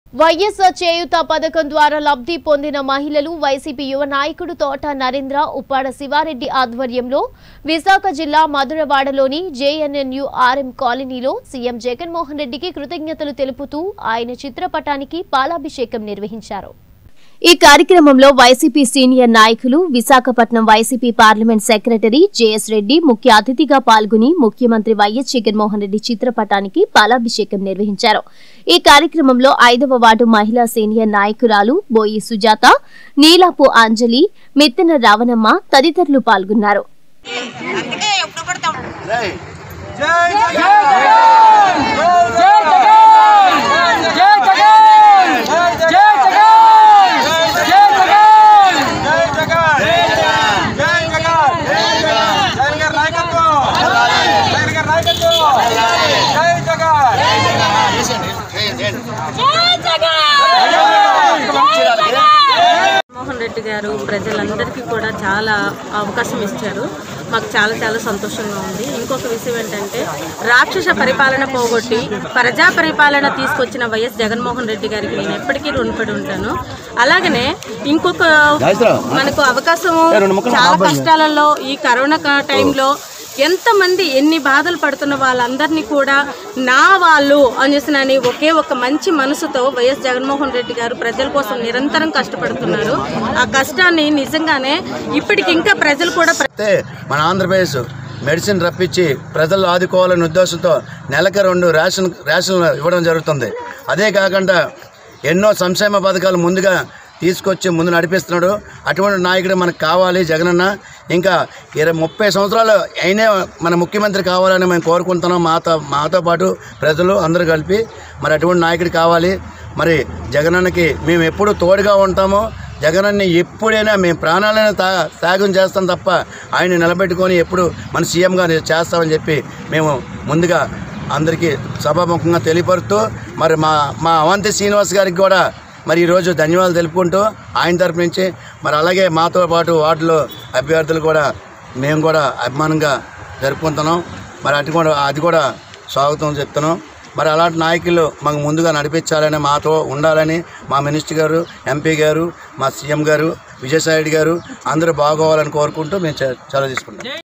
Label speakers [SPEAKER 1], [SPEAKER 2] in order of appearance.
[SPEAKER 1] వైఎస్ఆర్ చేయూత పథకం ద్వారా లబ్ధి పొందిన మహిళలు వైసీపీ యువ నాయకుడు తోట నరేంద్ర ఉప్పాడ శివారెడ్డి ఆధ్వర్యంలో విశాఖ జిల్లా మధురవాడలోని జేఎన్ఎన్యు ఆర్ఎం కాలనీలో సీఎం జగన్మోహన్ రెడ్డికి కృతజ్ఞతలు తెలుపుతూ ఆయన చిత్రపటానికి పాలాభిషేకం నిర్వహించారు ఈ కార్యక్రమంలో వైసీపీ సీనియర్ నాయకులు Visakhapatnam YCP parliament secretary JS Reddy ముఖ్య అతిథిగా పాల్గొని ముఖ్యమంత్రి వైఎస్ జగన్మోహన్ రెడ్డి చిత్రపటానికి పాలాభిషేకం నిర్వహించారు ఈ కార్యక్రమంలో ఐదవ వార్డు మహిళా సీనియర్ నాయకురాలు బోయి సుజాత నీలాపు అంజలి మిత్తన రావణమ్మ తదితరులు పాల్గొన్నారు
[SPEAKER 2] అందుకే ఎప్పుడు పడతాం
[SPEAKER 3] మోహన్ రెడ్డి గారు ప్రజలందరికీ కూడా చాలా అవకాశం ఇచ్చారు మాకు చాలా చాలా సంతోషంగా ఉంది ఇంకొక విషయం ఏంటంటే రాక్షస పరిపాలన పోగొట్టి ప్రజా పరిపాలన తీసుకొచ్చిన వైఎస్ జగన్మోహన్ రెడ్డి గారికి నేను ఎప్పటికీ రుణపడి ఉంటాను అలాగనే ఇంకొక మనకు అవకాశం చాలా కష్టాలలో ఈ కరోనా కా- టైంలో ఎంతమంది ఎన్ని బాధలు పడుతున్న వాళ్ళందరినీ కూడా నా వాళ్ళు అని చేసినని ఒకే ఒక మంచి మనసుతో వైఎస్ జగన్మోహన్ రెడ్డి గారు ప్రజల కోసం నిరంతరం కష్టపడుతున్నారు ఆ కష్టాన్ని నిజంగానే ఇప్పటికి ఇంకా ప్రజలు కూడా ప్ర-
[SPEAKER 4] అయితే మన ఆంధ్రప్రదేశ్ మెడిసిన్ రప్పించి ప్రజలు ఆదుకోవాలనే ఉద్దేశంతో నెలకు రెండు రేషన్ రేషన్ ఇవ్వడం జరుగుతుంది అదే కాకుండా ఎన్నో సంక్షేమ పథకాలు ముందుగా తీసుకొచ్చి ముందు నడిపిస్తున్నాడు అటువంటి నాయకుడు మనకు కావాలి జగనన్న ఇంకా ఇరవై ముప్పై సంవత్సరాలు అయినా మన ముఖ్యమంత్రి కావాలని మేము కోరుకుంటున్నాం మాతో మాతో పాటు ప్రజలు అందరూ కలిపి మరి అటువంటి నాయకుడు కావాలి మరి జగనన్నకి మేము ఎప్పుడు తోడుగా ఉంటామో జగనన్ని ఎప్పుడైనా మేము ప్రాణాలైనా తా త్యాగం చేస్తాం తప్ప ఆయన నిలబెట్టుకొని ఎప్పుడు మన సీఎంగా చేస్తామని చెప్పి మేము ముందుగా అందరికీ సభాముఖంగా తెలియపరుస్తూ మరి మా మా అవంతి శ్రీనివాస్ గారికి కూడా మరి ఈరోజు ధన్యవాదాలు తెలుపుకుంటూ ఆయన తరపు నుంచి మరి అలాగే మాతో పాటు వార్డులో అభ్యర్థులు కూడా మేము కూడా అభిమానంగా జరుపుకుంటున్నాం మరి అటు కూడా అది కూడా స్వాగతం చెప్తున్నాం మరి అలాంటి నాయకులు మాకు ముందుగా నడిపించాలని మాతో ఉండాలని మా మినిస్టర్ గారు ఎంపీ గారు మా సీఎం గారు విజయసాయి రెడ్డి గారు అందరూ బాగోవాలని కోరుకుంటూ మేము చ- చొరవ తీసుకుంటాం